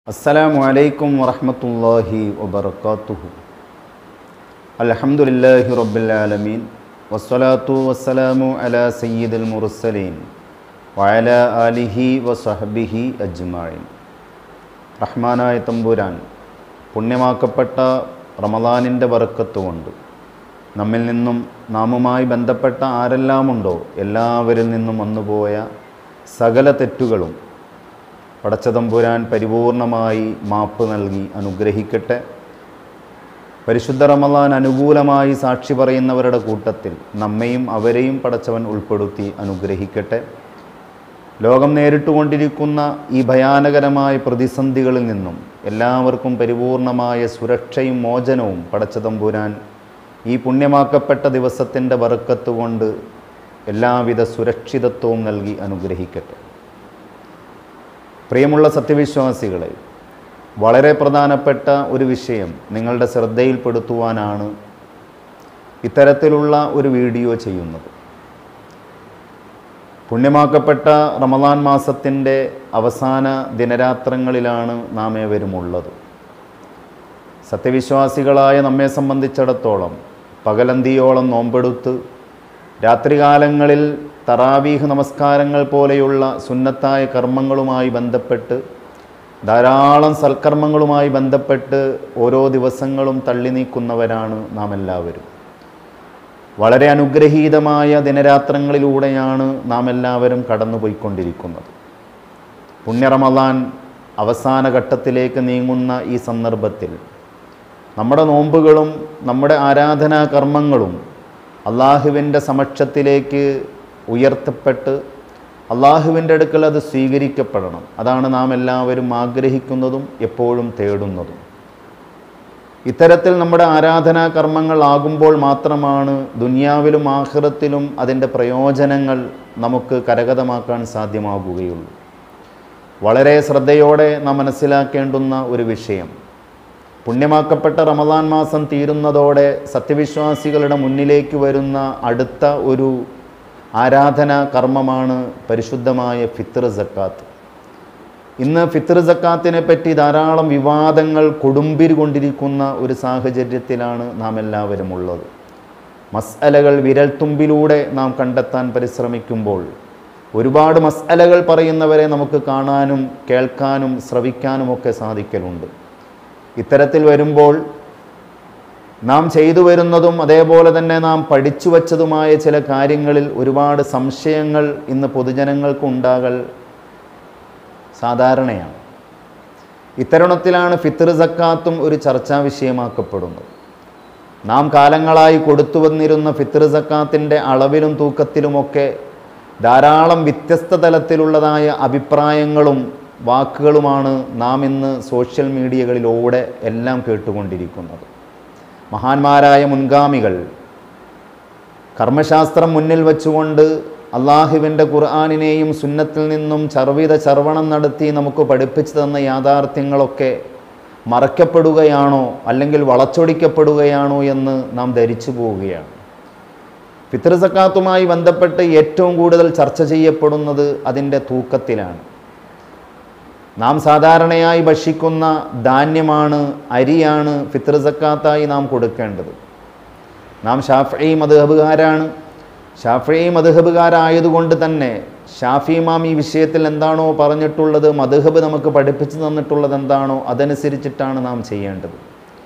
അസ്സലാമു അലൈക്കും വറഹ്മത്തുള്ളാഹി വബറകാതുഹു അൽഹംദുലില്ലാഹി റബ്ബിൽ ആലമീൻ വസ്സലാത്തു വസ്സലാമു അലാ സയ്യിദുൽ മുർസലീൻ വഅല ആലിഹി വസഹബിഹി അജ്മഈൻ റഹ്മാനായ തമ്പുരാൻ പുണ്യമാക്കപ്പെട്ട റമദാനിൻ്റെ ബറക്കത്തുകൊണ്ട് നമ്മിൽ നിന്നും നാമുമായി ബന്ധപ്പെട്ട ആരെല്ലാമുണ്ടോ എല്ലാവരിൽ നിന്നും വന്നുപോയ സകല തെറ്റുകളും പടച്ചതമ്പുരാൻ പരിപൂർണമായി മാപ്പ് നൽകി അനുഗ്രഹിക്കട്ടെ പരിശുദ്ധ റമദാൻ അനുകൂലമായി സാക്ഷി പറയുന്നവരുടെ കൂട്ടത്തിൽ നമ്മയും അവരെയും പടച്ചവൻ ഉൾപ്പെടുത്തി അനുഗ്രഹിക്കട്ടെ ലോകം നേരിട്ടുകൊണ്ടിരിക്കുന്ന ഈ ഭയാനകരമായ പ്രതിസന്ധികളിൽ നിന്നും എല്ലാവർക്കും പരിപൂർണമായ സുരക്ഷയും മോചനവും പടച്ചതമ്പുരാൻ ഈ പുണ്യമാക്കപ്പെട്ട ദിവസത്തിൻ്റെ വറുക്കത്ത് കൊണ്ട് എല്ലാവിധ സുരക്ഷിതത്വവും നൽകി അനുഗ്രഹിക്കട്ടെ പ്രിയമുള്ള സത്യവിശ്വാസികളെ വളരെ പ്രധാനപ്പെട്ട ഒരു വിഷയം നിങ്ങളുടെ ശ്രദ്ധയിൽപ്പെടുത്തുവാനാണ് ഇത്തരത്തിലുള്ള ഒരു വീഡിയോ ചെയ്യുന്നത് പുണ്യമാക്കപ്പെട്ട റമദാൻ മാസത്തിൻ്റെ അവസാന ദിനരാത്രങ്ങളിലാണ് നാം ഏവരുമുള്ളത് സത്യവിശ്വാസികളായ നമ്മെ സംബന്ധിച്ചിടത്തോളം പകലന്തിയോളം നോമ്പെടുത്ത് രാത്രികാലങ്ങളിൽ തറാവീഹ് നമസ്കാരങ്ങൾ പോലെയുള്ള സുന്നത്തായ കർമ്മങ്ങളുമായി ബന്ധപ്പെട്ട് ധാരാളം സൽക്കർമ്മങ്ങളുമായി ബന്ധപ്പെട്ട് ഓരോ ദിവസങ്ങളും തള്ളി നീക്കുന്നവരാണ് നാം എല്ലാവരും വളരെ അനുഗ്രഹീതമായ ദിനരാത്രങ്ങളിലൂടെയാണ് നാം എല്ലാവരും കടന്നുപോയിക്കൊണ്ടിരിക്കുന്നത് പുണ്യറമദാൻ അവസാന ഘട്ടത്തിലേക്ക് നീങ്ങുന്ന ഈ സന്ദർഭത്തിൽ നമ്മുടെ നോമ്പുകളും നമ്മുടെ ആരാധനാ കർമ്മങ്ങളും അള്ളാഹുവിൻ്റെ സമക്ഷത്തിലേക്ക് ഉയർത്തപ്പെട്ട് അള്ളാഹുവിൻ്റെ അടുക്കൽ അത് സ്വീകരിക്കപ്പെടണം അതാണ് നാം എല്ലാവരും ആഗ്രഹിക്കുന്നതും എപ്പോഴും തേടുന്നതും ഇത്തരത്തിൽ നമ്മുടെ ആരാധനാ കർമ്മങ്ങൾ ആകുമ്പോൾ മാത്രമാണ് ദുനിയാവിലും ആഹ്റത്തിലും അതിൻ്റെ പ്രയോജനങ്ങൾ നമുക്ക് കരഗതമാക്കാൻ സാധ്യമാകുകയുള്ളൂ വളരെ ശ്രദ്ധയോടെ നാം മനസ്സിലാക്കേണ്ടുന്ന ഒരു വിഷയം പുണ്യമാക്കപ്പെട്ട റമദാൻ മാസം തീരുന്നതോടെ സത്യവിശ്വാസികളുടെ മുന്നിലേക്ക് വരുന്ന അടുത്ത ഒരു ആരാധനാ കർമ്മമാണ് പരിശുദ്ധമായ ഫിത്തർ സക്കാത്ത് ഇന്ന് ഫിത്തർ സക്കാത്തിനെ പറ്റി ധാരാളം വിവാദങ്ങൾ കൊടുമ്പിരി കൊണ്ടിരിക്കുന്ന ഒരു സാഹചര്യത്തിലാണ് നാം എല്ലാവരും ഉള്ളത് മസ്അലകൾ വിരൽത്തുമ്പിലൂടെ നാം കണ്ടെത്താൻ പരിശ്രമിക്കുമ്പോൾ ഒരുപാട് മസ്അലകൾ പറയുന്നവരെ നമുക്ക് കാണാനും കേൾക്കാനും ശ്രവിക്കാനുമൊക്കെ സാധിക്കലുണ്ട് ഇത്തരത്തിൽ വരുമ്പോൾ നാം ചെയ്തു വരുന്നതും അതേപോലെ തന്നെ നാം പഠിച്ചു വച്ചതുമായ ചില കാര്യങ്ങളിൽ ഒരുപാട് സംശയങ്ങൾ ഇന്ന് പൊതുജനങ്ങൾക്ക് ഉണ്ടാകൽ സാധാരണയാണ് ഇത്തരുണത്തിലാണ് ഫിത്തർ സക്കാത്തും ഒരു ചർച്ചാ വിഷയമാക്കപ്പെടുന്നത് നാം കാലങ്ങളായി കൊടുത്തു വന്നിരുന്ന ഫിത്തർ സക്കാത്തിൻ്റെ അളവിലും തൂക്കത്തിലുമൊക്കെ ധാരാളം വ്യത്യസ്ത തലത്തിലുള്ളതായ അഭിപ്രായങ്ങളും വാക്കുകളുമാണ് നാം ഇന്ന് സോഷ്യൽ മീഡിയകളിലൂടെ എല്ലാം കേട്ടുകൊണ്ടിരിക്കുന്നത് മഹാന്മാരായ മുൻഗാമികൾ കർമ്മശാസ്ത്രം മുന്നിൽ വെച്ചുകൊണ്ട് അള്ളാഹുവിൻ്റെ ഖുർആാനിനെയും സുന്നത്തിൽ നിന്നും ചർവിത ചർവണം നടത്തി നമുക്ക് പഠിപ്പിച്ചു തന്ന യാഥാർത്ഥ്യങ്ങളൊക്കെ മറക്കപ്പെടുകയാണോ അല്ലെങ്കിൽ വളച്ചൊടിക്കപ്പെടുകയാണോ എന്ന് നാം ധരിച്ചു പോവുകയാണ് ഫിത്തർ സക്കാത്തുമായി ബന്ധപ്പെട്ട് ഏറ്റവും കൂടുതൽ ചർച്ച ചെയ്യപ്പെടുന്നത് അതിൻ്റെ തൂക്കത്തിലാണ് നാം സാധാരണയായി ഭക്ഷിക്കുന്ന ധാന്യമാണ് അരിയാണ് ഫിത്തർ സക്കാത്തായി നാം കൊടുക്കേണ്ടത് നാം ഷാഫി മധുഹബുകാരാണ് ഷാഫി മധുഹബുകാരായതുകൊണ്ട് തന്നെ ഷാഫി മാം ഈ വിഷയത്തിൽ എന്താണോ പറഞ്ഞിട്ടുള്ളത് മധുഹബ് നമുക്ക് പഠിപ്പിച്ചു തന്നിട്ടുള്ളത് എന്താണോ അതനുസരിച്ചിട്ടാണ് നാം ചെയ്യേണ്ടത്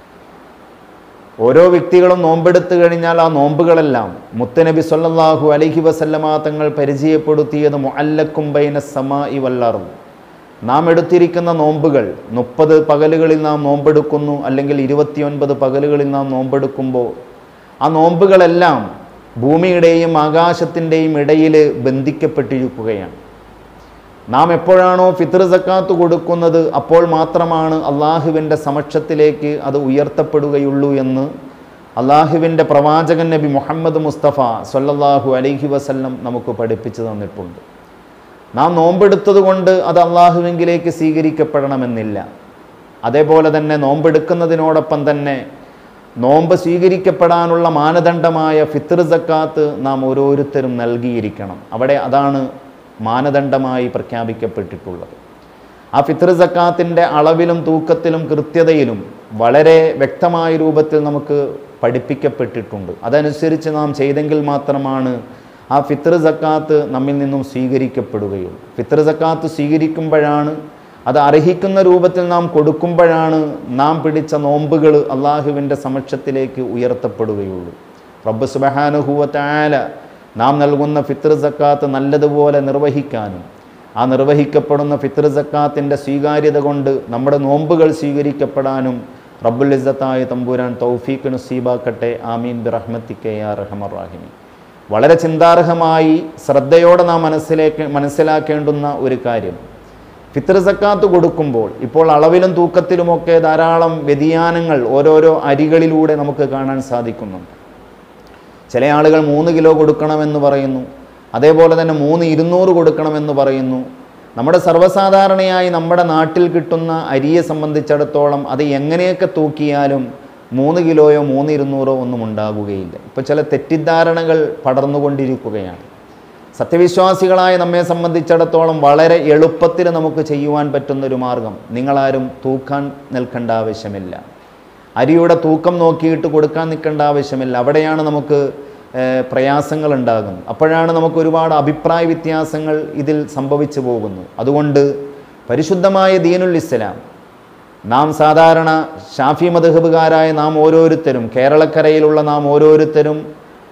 ഓരോ വ്യക്തികളും നോമ്പെടുത്തു കഴിഞ്ഞാൽ ആ നോമ്പുകളെല്ലാം മുത്തനബി സല്ലല്ലാഹു അലൈഹി വസല്ലമ തങ്ങൾ പരിചയപ്പെടുത്തിയത് മുഅല്ലക്കും ബൈന സമാഇ വല്ലറും നാം എടുത്തിരിക്കുന്ന നോമ്പുകൾ മുപ്പത് പകലുകളിൽ നാം നോമ്പെടുക്കുന്നു അല്ലെങ്കിൽ ഇരുപത്തിയൊൻപത് പകലുകളിൽ നാം നോമ്പെടുക്കുമ്പോൾ ആ നോമ്പുകളെല്ലാം ഭൂമിയുടെയും ആകാശത്തിൻ്റെയും ഇടയിൽ ബന്ധിക്കപ്പെട്ടിരിക്കുകയാണ് നാം എപ്പോഴാണോ ഫിത്ർ സക്കാത്ത് കൊടുക്കുന്നത് അപ്പോൾ മാത്രമാണ് അള്ളാഹുവിൻ്റെ സമക്ഷത്തിലേക്ക് അത് ഉയർത്തപ്പെടുകയുള്ളൂ എന്ന് അള്ളാഹുവിൻ്റെ പ്രവാചകൻ നബി മുഹമ്മദ് മുസ്തഫ സല്ലല്ലാഹു അലൈഹി വസല്ലം നമുക്ക് പഠിപ്പിച്ചു തന്നിട്ടുണ്ട് നാം നോമ്പെടുത്തത് കൊണ്ട് അത് അള്ളാഹുവിങ്കിലേക്ക് സ്വീകരിക്കപ്പെടണമെന്നില്ല അതേപോലെ തന്നെ നോമ്പെടുക്കുന്നതിനോടൊപ്പം തന്നെ നോമ്പ് സ്വീകരിക്കപ്പെടാനുള്ള മാനദണ്ഡമായ ഫിത്തർ സക്കാത്ത് നാം ഓരോരുത്തരും നൽകിയിരിക്കണം അവിടെ അതാണ് മാനദണ്ഡമായി പ്രഖ്യാപിക്കപ്പെട്ടിട്ടുള്ളത് ആ ഫിത്ർ സക്കാത്തിൻ്റെ അളവിലും തൂക്കത്തിലും കൃത്യതയിലും വളരെ വ്യക്തമായ രൂപത്തിൽ നമുക്ക് പഠിപ്പിക്കപ്പെട്ടിട്ടുണ്ട് അതനുസരിച്ച് നാം ചെയ്തെങ്കിൽ മാത്രമാണ് ആ ഫിത്ർ സക്കാത്ത് നമ്മിൽ നിന്നും സ്വീകരിക്കപ്പെടുകയുള്ളൂ ഫിത്ർ സക്കാത്ത് സ്വീകരിക്കുമ്പോഴാണ് അത് അർഹിക്കുന്ന രൂപത്തിൽ നാം കൊടുക്കുമ്പോഴാണ് നാം പിടിച്ച നോമ്പുകൾ അള്ളാഹുവിൻ്റെ സമക്ഷത്തിലേക്ക് ഉയർത്തപ്പെടുകയുള്ളൂ റബ്ബ് സുബഹാനുഹൂവത്തായാല നാം നൽകുന്ന ഫിത്ർ സക്കാത്ത് നല്ലതുപോലെ നിർവഹിക്കാനും ആ നിർവഹിക്കപ്പെടുന്ന ഫിത്ർ സക്കാത്തിൻ്റെ സ്വീകാര്യത കൊണ്ട് നമ്മുടെ നോമ്പുകൾ സ്വീകരിക്കപ്പെടാനും റബ്ബുൽ ഇസ്സത്തായ തമ്പുരാൻ തൗഫീഖ് നസീബാക്കട്ടെ ആമീൻ ബിറഹ്മത്തിക്കെ യാ റഹമർ റാഹിമി വളരെ ചിന്താർഹമായി ശ്രദ്ധയോടെ നാം മനസ്സിലേക്ക് മനസ്സിലാക്കേണ്ടുന്ന ഒരു കാര്യം ഫിത്ർ സക്കാത്ത് കൊടുക്കുമ്പോൾ ഇപ്പോൾ അളവിലും തൂക്കത്തിലുമൊക്കെ ധാരാളം വ്യതിയാനങ്ങൾ ഓരോരോ അരികളിലൂടെ നമുക്ക് കാണാൻ സാധിക്കുന്നുണ്ട് ചില ആളുകൾ മൂന്ന് കിലോ കൊടുക്കണമെന്ന് പറയുന്നു അതേപോലെ തന്നെ മൂന്ന് ഇരുന്നൂറ് കൊടുക്കണമെന്ന് പറയുന്നു നമ്മുടെ സർവ്വസാധാരണയായി നമ്മുടെ നാട്ടിൽ കിട്ടുന്ന അരിയെ സംബന്ധിച്ചിടത്തോളം അത് എങ്ങനെയൊക്കെ തൂക്കിയാലും മൂന്ന് കിലോയോ മൂന്ന് ഇരുന്നൂറോ ഒന്നും ഉണ്ടാകുകയില്ല ഇപ്പോൾ ചില തെറ്റിദ്ധാരണകൾ പടർന്നുകൊണ്ടിരിക്കുകയാണ് സത്യവിശ്വാസികളായ നമ്മെ സംബന്ധിച്ചിടത്തോളം വളരെ എളുപ്പത്തിൽ നമുക്ക് ചെയ്യുവാൻ പറ്റുന്നൊരു മാർഗം നിങ്ങളാരും തൂക്കാൻ നിൽക്കേണ്ട ആവശ്യമില്ല അരിയുടെ തൂക്കം നോക്കിയിട്ട് കൊടുക്കാൻ നിൽക്കേണ്ട ആവശ്യമില്ല അവിടെയാണ് നമുക്ക് ഏഹ്, പ്രയാസങ്ങൾ ഉണ്ടാകുന്നത് അപ്പോഴാണ് നമുക്ക് ഒരുപാട് അഭിപ്രായ വ്യത്യാസങ്ങൾ ഇതിൽ സംഭവിച്ചു പോകുന്നു അതുകൊണ്ട് പരിശുദ്ധമായ ദീനുൽ ഇസ്ലാം നാം സാധാരണ ഷാഫി മധുഹബുകാരായ നാം ഓരോരുത്തരും കേരളക്കരയിലുള്ള നാം ഓരോരുത്തരും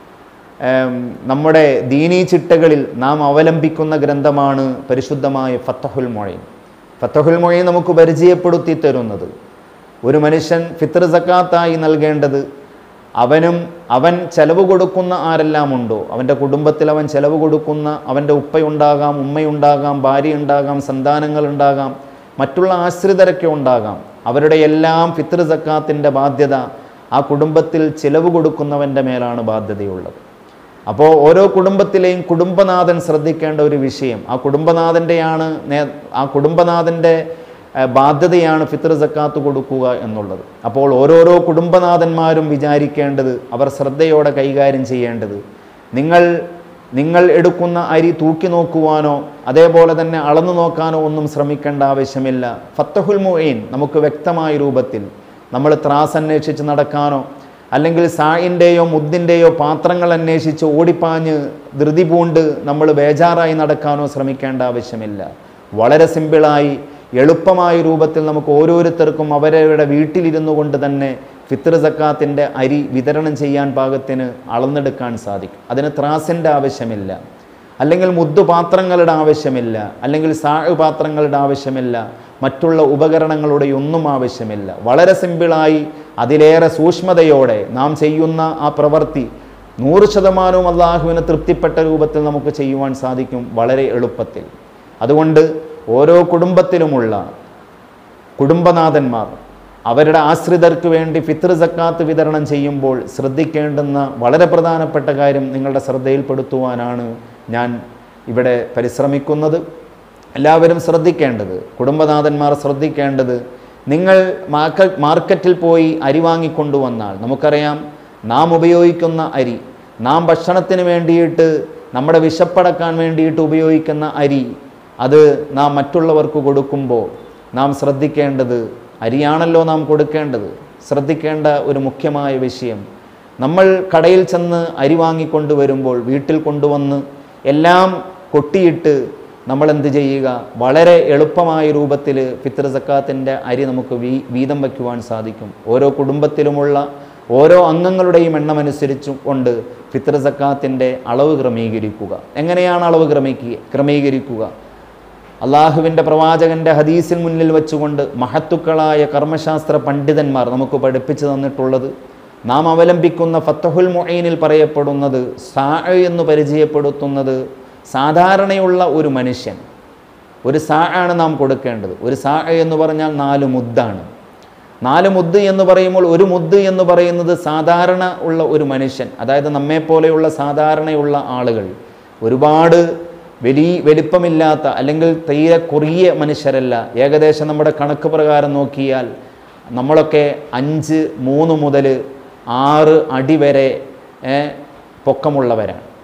ഏം, നമ്മുടെ ദീനീ ചിട്ടകളിൽ നാം അവലംബിക്കുന്ന ഗ്രന്ഥമാണ് പരിശുദ്ധമായ ഫത്തഹുൽ മൊഴീൻ ഫത്തഹുൽ മൊഴീൻ നമുക്ക് പരിചയപ്പെടുത്തി തരുന്നത് ഒരു മനുഷ്യൻ ഫിത്ർ സക്കാത്തായി നൽകേണ്ടത് അവനും അവൻ ചെലവ് കൊടുക്കുന്ന ആരെല്ലാം ഉണ്ടോ അവൻ്റെ കുടുംബത്തിൽ അവൻ ചെലവ് കൊടുക്കുന്ന അവൻ്റെ ഉപ്പയുണ്ടാകാം ഉമ്മയുണ്ടാകാം ഭാര്യയുണ്ടാകാം സന്താനങ്ങളുണ്ടാകാം മറ്റുള്ള ആശ്രിതരൊക്കെ ഉണ്ടാകാം അവരുടെ എല്ലാം ഫിത്ർ സക്കാത്തിൻ്റെ ബാധ്യത ആ കുടുംബത്തിൽ ചിലവ് കൊടുക്കുന്നവൻ്റെ മേലാണ് ബാധ്യതയുള്ളത് അപ്പോൾ ഓരോ കുടുംബത്തിലെയും കുടുംബനാഥൻ ശ്രദ്ധിക്കേണ്ട ഒരു വിഷയം ആ കുടുംബനാഥൻ്റെയാണ് നേ ആ കുടുംബനാഥൻ്റെ ഏഹ്, ബാധ്യതയാണ് ഫിത്ർ സക്കാത്ത് കൊടുക്കുക എന്നുള്ളത് അപ്പോൾ ഓരോരോ കുടുംബനാഥന്മാരും വിചാരിക്കേണ്ടത് അവർ ശ്രദ്ധയോടെ കൈകാര്യം ചെയ്യേണ്ടത് നിങ്ങൾ നിങ്ങൾ എടുക്കുന്ന അരി തൂക്കി നോക്കുവാനോ അതേപോലെ തന്നെ അളന്നു നോക്കാനോ ഒന്നും ശ്രമിക്കേണ്ട ആവശ്യമില്ല ഫത്തഹുൽ മുഈൻ നമുക്ക് വ്യക്തമായ രൂപത്തിൽ നമ്മൾ ത്രാസ് അന്വേഷിച്ച് നടക്കാനോ അല്ലെങ്കിൽ സായിൻ്റെയോ മുദ്ദിൻ്റെയോ പാത്രങ്ങൾ അന്വേഷിച്ച് ഓടിപ്പാഞ്ഞ് ധൃതി പൂണ്ട് നമ്മൾ ബേജാറായി നടക്കാനോ ശ്രമിക്കേണ്ട ആവശ്യമില്ല വളരെ സിമ്പിളായി എളുപ്പമായ രൂപത്തിൽ നമുക്ക് ഓരോരുത്തർക്കും അവരവരുടെ വീട്ടിലിരുന്നു കൊണ്ട് തന്നെ ഫിത്ർ സക്കാത്തിൻ്റെ അരി വിതരണം ചെയ്യാൻ പാകത്തിന് അളന്നെടുക്കാൻ സാധിക്കും അതിന് ത്രാസിൻ്റെ ആവശ്യമില്ല അല്ലെങ്കിൽ മുദ്ദു പാത്രങ്ങളുടെ ആവശ്യമില്ല അല്ലെങ്കിൽ സാഴ് പാത്രങ്ങളുടെ ആവശ്യമില്ല മറ്റുള്ള ഉപകരണങ്ങളുടെ ഒന്നും ആവശ്യമില്ല വളരെ സിമ്പിളായി അതിലേറെ സൂക്ഷ്മതയോടെ നാം ചെയ്യുന്ന ആ പ്രവൃത്തി നൂറ് ശതമാനവും അള്ളാഹുവിന് തൃപ്തിപ്പെട്ട രൂപത്തിൽ നമുക്ക് ചെയ്യുവാൻ സാധിക്കും വളരെ എളുപ്പത്തിൽ അതുകൊണ്ട് ഓരോ കുടുംബത്തിലുമുള്ള കുടുംബനാഥന്മാർ അവരുടെ ആശ്രിതർക്ക് വേണ്ടി ഫിത്ർ സക്കാത്ത് വിതരണം ചെയ്യുമ്പോൾ ശ്രദ്ധിക്കേണ്ടുന്ന വളരെ പ്രധാനപ്പെട്ട കാര്യം നിങ്ങളുടെ ശ്രദ്ധയിൽപ്പെടുത്തുവാനാണ് ഞാൻ ഇവിടെ പരിശ്രമിക്കുന്നത് എല്ലാവരും ശ്രദ്ധിക്കേണ്ടത് കുടുംബനാഥന്മാർ ശ്രദ്ധിക്കേണ്ടത് നിങ്ങൾ മാർക്ക മാർക്കറ്റിൽ പോയി അരി വാങ്ങിക്കൊണ്ടുവന്നാൽ നമുക്കറിയാം നാം ഉപയോഗിക്കുന്ന അരി നാം ഭക്ഷണത്തിന് വേണ്ടിയിട്ട് നമ്മുടെ വിശപ്പടക്കാൻ വേണ്ടിയിട്ട് ഉപയോഗിക്കുന്ന അരി അത് നാം മറ്റുള്ളവർക്ക് കൊടുക്കുമ്പോൾ നാം ശ്രദ്ധിക്കേണ്ടത് അരിയാണല്ലോ നാം കൊടുക്കേണ്ടത് ശ്രദ്ധിക്കേണ്ട ഒരു മുഖ്യമായ വിഷയം നമ്മൾ കടയിൽ ചെന്ന് അരി വാങ്ങിക്കൊണ്ട് വരുമ്പോൾ വീട്ടിൽ കൊണ്ടുവന്ന് എല്ലാം കൊട്ടിയിട്ട് നമ്മൾ എന്ത് ചെയ്യുക വളരെ എളുപ്പമായ രൂപത്തിൽ ഫിത്ർ സക്കാത്തിൻ്റെ അരി നമുക്ക് വീ വീതം വയ്ക്കുവാൻ സാധിക്കും ഓരോ കുടുംബത്തിലുമുള്ള ഓരോ അംഗങ്ങളുടെയും എണ്ണമനുസരിച്ചും കൊണ്ട് ഫിത്ർ സക്കാത്തിൻ്റെ അളവ് ക്രമീകരിക്കുക എങ്ങനെയാണ് അളവ് ക്രമിക്കുക ക്രമീകരിക്കുക അള്ളാഹുവിൻ്റെ പ്രവാചകൻ്റെ ഹദീസിൽ മുന്നിൽ വെച്ചുകൊണ്ട് മഹത്തുക്കളായ കർമ്മശാസ്ത്ര പണ്ഡിതന്മാർ നമുക്ക് പഠിപ്പിച്ചു തന്നിട്ടുള്ളത് നാം അവലംബിക്കുന്ന ഫത്തഹുൽ മൊയ്നിൽ പറയപ്പെടുന്നത് സാ എന്ന് പരിചയപ്പെടുത്തുന്നത് സാധാരണയുള്ള ഒരു മനുഷ്യൻ ഒരു സാ ആണ് നാം കൊടുക്കേണ്ടത് ഒരു സാ എന്ന് പറഞ്ഞാൽ നാല് മുദ്ദാണ് നാല് മുദ്ദ് എന്ന് പറയുമ്പോൾ ഒരു മുദ്ദ് എന്ന് പറയുന്നത് സാധാരണ ഉള്ള ഒരു മനുഷ്യൻ അതായത് നമ്മെപ്പോലെയുള്ള സാധാരണയുള്ള ആളുകൾ ഒരുപാട് വലിയ വലിപ്പമില്ലാത്ത അല്ലെങ്കിൽ തീരെ കുറിയ മനുഷ്യരല്ല ഏകദേശം നമ്മുടെ കണക്ക് പ്രകാരം നോക്കിയാൽ നമ്മളൊക്കെ അഞ്ച് മൂന്ന് മുതൽ ആറ് അടി വരെ ഏ, പൊക്കമുള്ളവരാണ്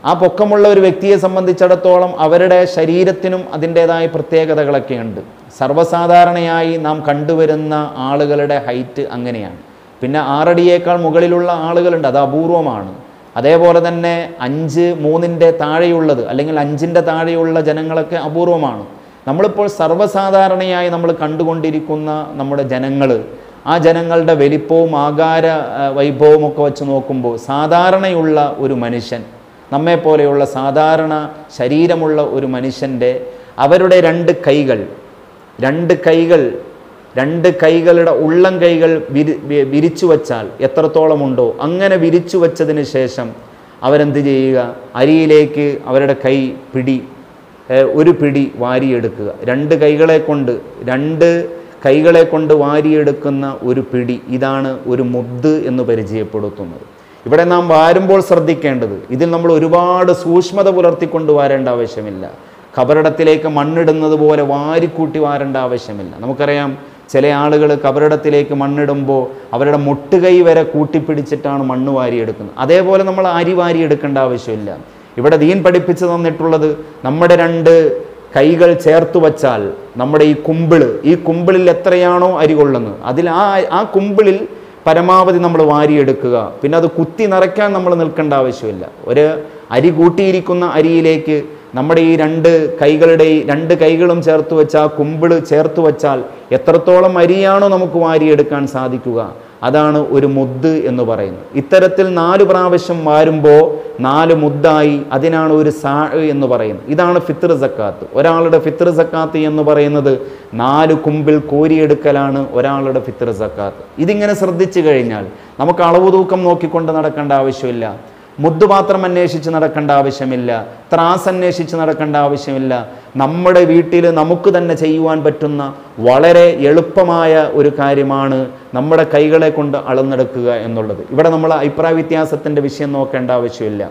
ആ പൊക്കമുള്ള ഒരു വ്യക്തിയെ സംബന്ധിച്ചിടത്തോളം അവരുടെ ശരീരത്തിനും അതിൻ്റേതായ പ്രത്യേകതകളൊക്കെ ഉണ്ട് സർവ്വസാധാരണയായി നാം കണ്ടുവരുന്ന ആളുകളുടെ ഹൈറ്റ് അങ്ങനെയാണ് പിന്നെ ആറടിയേക്കാൾ മുകളിലുള്ള ആളുകളുണ്ട് അത് അപൂർവമാണ് അതേപോലെ തന്നെ അഞ്ച് മൂന്നിൻ്റെ താഴെയുള്ളത് അല്ലെങ്കിൽ അഞ്ചിൻ്റെ താഴെയുള്ള ജനങ്ങളൊക്കെ അപൂർവമാണ് നമ്മളിപ്പോൾ സർവ്വസാധാരണയായി നമ്മൾ കണ്ടുകൊണ്ടിരിക്കുന്ന നമ്മുടെ ജനങ്ങൾ ആ ജനങ്ങളുടെ വലിപ്പവും ആകാര ആ, വൈഭവവും ഒക്കെ വെച്ച് നോക്കുമ്പോൾ സാധാരണയുള്ള ഒരു മനുഷ്യൻ നമ്മെപ്പോലെയുള്ള സാധാരണ ശരീരമുള്ള ഒരു മനുഷ്യൻ്റെ അവരുടെ രണ്ട് കൈകൾ രണ്ട് കൈകൾ രണ്ട് കൈകളുടെ ഉള്ളം കൈകൾ വിരി വി- വിരിച്ചു വച്ചാൽ എത്രത്തോളമുണ്ടോ അങ്ങനെ വിരിച്ചു വച്ചതിന് ശേഷം അവരെന്ത് ചെയ്യുക അരിയിലേക്ക് അവരുടെ കൈ പിടി ഏഹ്, ഒരു പിടി വാരിയെടുക്കുക രണ്ട് കൈകളെ കൊണ്ട് രണ്ട് കൈകളെ കൊണ്ട് വാരിയെടുക്കുന്ന ഒരു പിടി ഇതാണ് ഒരു മുദ്ദ് എന്ന് പരിചയപ്പെടുത്തുന്നത് ഇവിടെ നാം വാരുമ്പോൾ ശ്രദ്ധിക്കേണ്ടത് ഇതിൽ നമ്മൾ ഒരുപാട് സൂക്ഷ്മത പുലർത്തിക്കൊണ്ട് വാരേണ്ട ആവശ്യമില്ല കബറിടത്തിലേക്ക് മണ്ണിടുന്നത് പോലെ വാരിക്കൂട്ടി വാരേണ്ട ആവശ്യമില്ല നമുക്കറിയാം ചില ആളുകൾ കബറിടത്തിലേക്ക് മണ്ണിടുമ്പോൾ അവരുടെ മുട്ടുകൈ വരെ കൂട്ടിപ്പിടിച്ചിട്ടാണ് മണ്ണ് വാരിയെടുക്കുന്നത് അതേപോലെ നമ്മൾ അരി വാരിയെടുക്കേണ്ട ആവശ്യമില്ല ഇവിടെ ദീൻ പഠിപ്പിച്ചു തന്നിട്ടുള്ളത് നമ്മുടെ രണ്ട് കൈകൾ ചേർത്ത് വച്ചാൽ നമ്മുടെ ഈ കുമ്പിള് ഈ കുമ്പിളിൽ എത്രയാണോ അരി കൊള്ളുന്നത് അതിൽ ആ ആ കുമ്പിളിൽ പരമാവധി നമ്മൾ വാരിയെടുക്കുക പിന്നെ അത് കുത്തി നിറയ്ക്കാൻ നമ്മൾ നിൽക്കേണ്ട ആവശ്യമില്ല ഒരു അരി കൂട്ടിയിരിക്കുന്ന അരിയിലേക്ക് നമ്മുടെ ഈ രണ്ട് കൈകളുടെ ഈ രണ്ട് കൈകളും ചേർത്ത് വെച്ച ആ കുമ്പിള് ചേർത്ത് വച്ചാൽ എത്രത്തോളം അരിയാണോ നമുക്ക് വാരിയെടുക്കാൻ സാധിക്കുക അതാണ് ഒരു മുദ്ദ് എന്ന് പറയുന്നത് ഇത്തരത്തിൽ നാല് പ്രാവശ്യം വാരുമ്പോൾ നാല് മുദ്ദായി അതിനാണ് ഒരു സാ എന്ന് പറയുന്നത് ഇതാണ് ഫിത്ർ സക്കാത്ത് ഒരാളുടെ ഫിത്ർ സക്കാത്ത് എന്ന് പറയുന്നത് നാല് കുമ്പിൽ കോരിയെടുക്കലാണ് ഒരാളുടെ ഫിത്ർ സക്കാത്ത് ഇതിങ്ങനെ ശ്രദ്ധിച്ചു കഴിഞ്ഞാൽ നമുക്ക് അളവ് തൂക്കം നോക്കിക്കൊണ്ട് നടക്കേണ്ട ആവശ്യമില്ല മുദ്ദുപാത്രം അന്വേഷിച്ച് നടക്കേണ്ട ആവശ്യമില്ല ത്രാസ് അന്വേഷിച്ച് നടക്കേണ്ട ആവശ്യമില്ല നമ്മുടെ വീട്ടിൽ നമുക്ക് തന്നെ ചെയ്യുവാൻ പറ്റുന്ന വളരെ എളുപ്പമായ ഒരു കാര്യമാണ് നമ്മുടെ കൈകളെ കൊണ്ട് അളന്നെടുക്കുക എന്നുള്ളത് ഇവിടെ നമ്മൾ അഭിപ്രായ വ്യത്യാസത്തിൻ്റെ വിഷയം നോക്കേണ്ട ആവശ്യമില്ല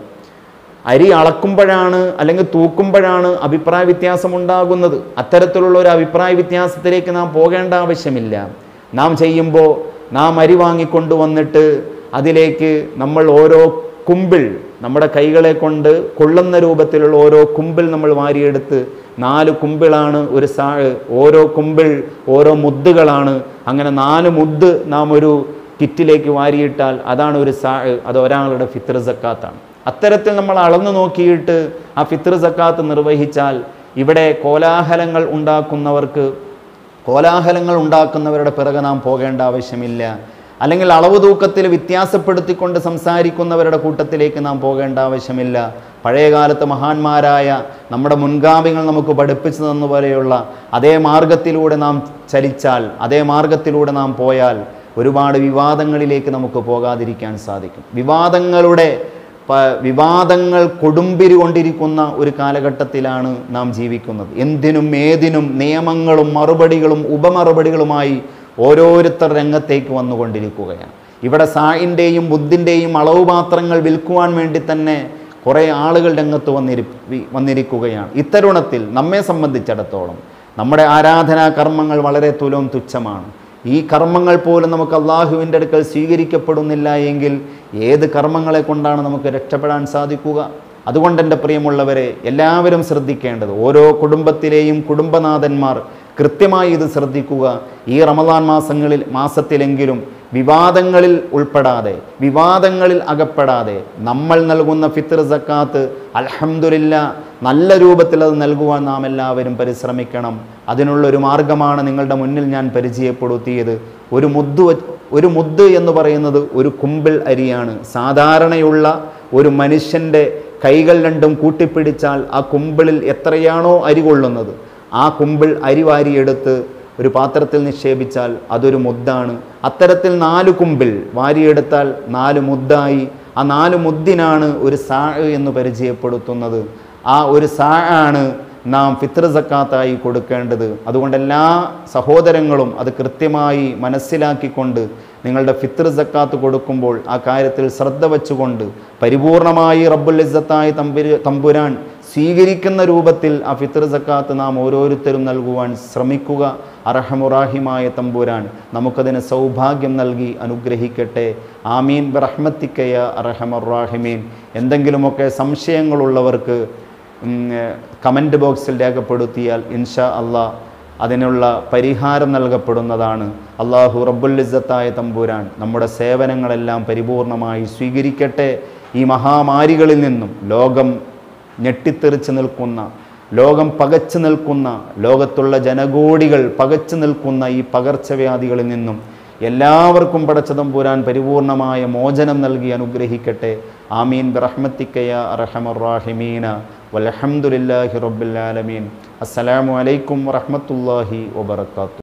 അരി അളക്കുമ്പോഴാണ് അല്ലെങ്കിൽ തൂക്കുമ്പോഴാണ് അഭിപ്രായ വ്യത്യാസം ഉണ്ടാകുന്നത് അത്തരത്തിലുള്ള ഒരു അഭിപ്രായ വ്യത്യാസത്തിലേക്ക് നാം പോകേണ്ട ആവശ്യമില്ല നാം ചെയ്യുമ്പോൾ നാം അരി വാങ്ങിക്കൊണ്ട് വന്നിട്ട് അതിലേക്ക് നമ്മൾ ഓരോ കുമ്പിൾ നമ്മുടെ കൈകളെ കൊണ്ട് കൊള്ളുന്ന രൂപത്തിലുള്ള ഓരോ കുമ്പിൾ നമ്മൾ വാരിയെടുത്ത് നാല് കുമ്പിളാണ് ഒരു സാ ഓരോ കുമ്പിൾ ഓരോ മുദ്ദുകളാണ് അങ്ങനെ നാല് മുദ്ദ് നാം ഒരു കിറ്റിലേക്ക് വാരിയിട്ടാൽ അതാണ് ഒരു സാ അത് ഒരാളുടെ ഫിത്ർ സക്കാത്താണ് അത്തരത്തിൽ നമ്മൾ അളന്നു നോക്കിയിട്ട് ആ ഫിത്ർ സക്കാത്ത് നിർവഹിച്ചാൽ ഇവിടെ കോലാഹലങ്ങൾ ഉണ്ടാക്കുന്നവർക്ക് കോലാഹലങ്ങൾ ഉണ്ടാക്കുന്നവരുടെ പിറകെ നാം പോകേണ്ട ആവശ്യമില്ല അല്ലെങ്കിൽ അളവ് തൂക്കത്തിൽ വ്യത്യാസപ്പെടുത്തിക്കൊണ്ട് സംസാരിക്കുന്നവരുടെ കൂട്ടത്തിലേക്ക് നാം പോകേണ്ട ആവശ്യമില്ല പഴയകാലത്ത് മഹാന്മാരായ നമ്മുടെ മുൻഗാമികൾ നമുക്ക് പഠിപ്പിച്ചു തന്ന പോലെയുള്ള അതേ മാർഗത്തിലൂടെ നാം ചലിച്ചാൽ അതേ മാർഗത്തിലൂടെ നാം പോയാൽ ഒരുപാട് വിവാദങ്ങളിലേക്ക് നമുക്ക് പോകാതിരിക്കാൻ സാധിക്കും വിവാദങ്ങളുടെ പ- വിവാദങ്ങൾ കൊടുമ്പിരി കൊണ്ടിരിക്കുന്ന ഒരു കാലഘട്ടത്തിലാണ് നാം ജീവിക്കുന്നത് എന്തിനും ഏതിനും നിയമങ്ങളും മറുപടികളും ഉപമറുപടികളുമായി ഓരോരുത്തർ രംഗത്തേക്ക് വന്നുകൊണ്ടിരിക്കുകയാണ് ഇവിടെ സായിൻ്റെയും ബുദ്ധിൻ്റെയും അളവ് പാത്രങ്ങൾ വിൽക്കുവാൻ വേണ്ടി തന്നെ കുറേ ആളുകൾ രംഗത്ത് വന്നിരി വി- വന്നിരിക്കുകയാണ് ഇത്തരുണത്തിൽ നമ്മെ സംബന്ധിച്ചിടത്തോളം നമ്മുടെ ആരാധനാ കർമ്മങ്ങൾ വളരെ തുലവും തുച്ഛമാണ് ഈ കർമ്മങ്ങൾ പോലും നമുക്ക് അള്ളാഹുവിൻ്റെ അടുക്കൽ സ്വീകരിക്കപ്പെടുന്നില്ല എങ്കിൽ ഏത് കർമ്മങ്ങളെ കൊണ്ടാണ് നമുക്ക് രക്ഷപ്പെടാൻ സാധിക്കുക അതുകൊണ്ട് എൻ്റെ പ്രിയമുള്ളവരെ എല്ലാവരും ശ്രദ്ധിക്കേണ്ടത് ഓരോ കുടുംബത്തിലെയും കുടുംബനാഥന്മാർ കൃത്യമായി ഇത് ശ്രദ്ധിക്കുക ഈ റമദാൻ മാസങ്ങളിൽ മാസത്തിലെങ്കിലും വിവാദങ്ങളിൽ ഉൾപ്പെടാതെ വിവാദങ്ങളിൽ അകപ്പെടാതെ നമ്മൾ നൽകുന്ന ഫിത്ർ സക്കാത്ത് അൽഹംദുലില്ല നല്ല രൂപത്തിൽ അത് നൽകുവാൻ നാം എല്ലാവരും പരിശ്രമിക്കണം അതിനുള്ളൊരു മാർഗമാണ് നിങ്ങളുടെ മുന്നിൽ ഞാൻ പരിചയപ്പെടുത്തിയത് ഒരു മുദ്ദ് വ- ഒരു മുദ്ദ് എന്ന് പറയുന്നത് ഒരു കുമ്പിൾ അരിയാണ് സാധാരണയുള്ള ഒരു മനുഷ്യൻ്റെ കൈകൾ രണ്ടും കൂട്ടിപ്പിടിച്ചാൽ ആ കുമ്പിളിൽ എത്രയാണോ അരി കൊള്ളുന്നത് ആ കുമ്പിൾ അരി വാരിയെടുത്ത് ഒരു പാത്രത്തിൽ നിക്ഷേപിച്ചാൽ അതൊരു മുദ്ദാണ് അത്തരത്തിൽ നാല് കുമ്പിൾ വാരിയെടുത്താൽ നാല് മുദ്ദായി ആ നാല് മുദ്ദിനാണ് ഒരു സാ എന്ന് പരിചയപ്പെടുത്തുന്നത് ആ ഒരു സാ ആണ് നാം ഫിത്ർ സക്കാത്തായി കൊടുക്കേണ്ടത് അതുകൊണ്ട് എല്ലാ സഹോദരങ്ങളും അത് കൃത്യമായി മനസ്സിലാക്കിക്കൊണ്ട് നിങ്ങളുടെ ഫിത്ർ സക്കാത്ത് കൊടുക്കുമ്പോൾ ആ കാര്യത്തിൽ ശ്രദ്ധ വെച്ചുകൊണ്ട് പരിപൂർണമായി റബ്ബുൽ ഇസ്സത്തായി തമ്പുരു തമ്പുരാൻ സ്വീകരിക്കുന്ന രൂപത്തിൽ ആ ഫിത്ർ സക്കാത്ത് നാം ഓരോരുത്തരും നൽകുവാൻ ശ്രമിക്കുക അർഹമുറാഹിമായ തമ്പുരാൻ നമുക്കതിന് സൗഭാഗ്യം നൽകി അനുഗ്രഹിക്കട്ടെ ആമീൻ ബറഹ്മത്തിക്കയ അർഹമുറാഹിമീൻ എന്തെങ്കിലുമൊക്കെ സംശയങ്ങളുള്ളവർക്ക് കമൻറ്റ് ബോക്സിൽ രേഖപ്പെടുത്തിയാൽ ഇൻഷാ അള്ളാ അതിനുള്ള പരിഹാരം നൽകപ്പെടുന്നതാണ് അള്ളാഹു റബ്ബുൽ തമ്പുരാൻ നമ്മുടെ സേവനങ്ങളെല്ലാം പരിപൂർണമായി സ്വീകരിക്കട്ടെ ഈ മഹാമാരികളിൽ നിന്നും ലോകം ഞെട്ടിത്തെറിച്ച് നിൽക്കുന്ന ലോകം പകച്ചു നിൽക്കുന്ന ലോകത്തുള്ള ജനകോടികൾ പകച്ചു നിൽക്കുന്ന ഈ പകർച്ചവ്യാധികളിൽ നിന്നും എല്ലാവർക്കും പടച്ചതമ്പുരാൻ പരിപൂർണമായ മോചനം നൽകി അനുഗ്രഹിക്കട്ടെ ആമീൻ ബിറഹ്മത്തിക്കയ അറഹമറാഹിമീന വലഹമുല്ലാഹി റബ്ബുലാലമീൻ അസ്സലാമു അലൈക്കും വറഹമത്തല്ലാഹി വബർക്കാത്തു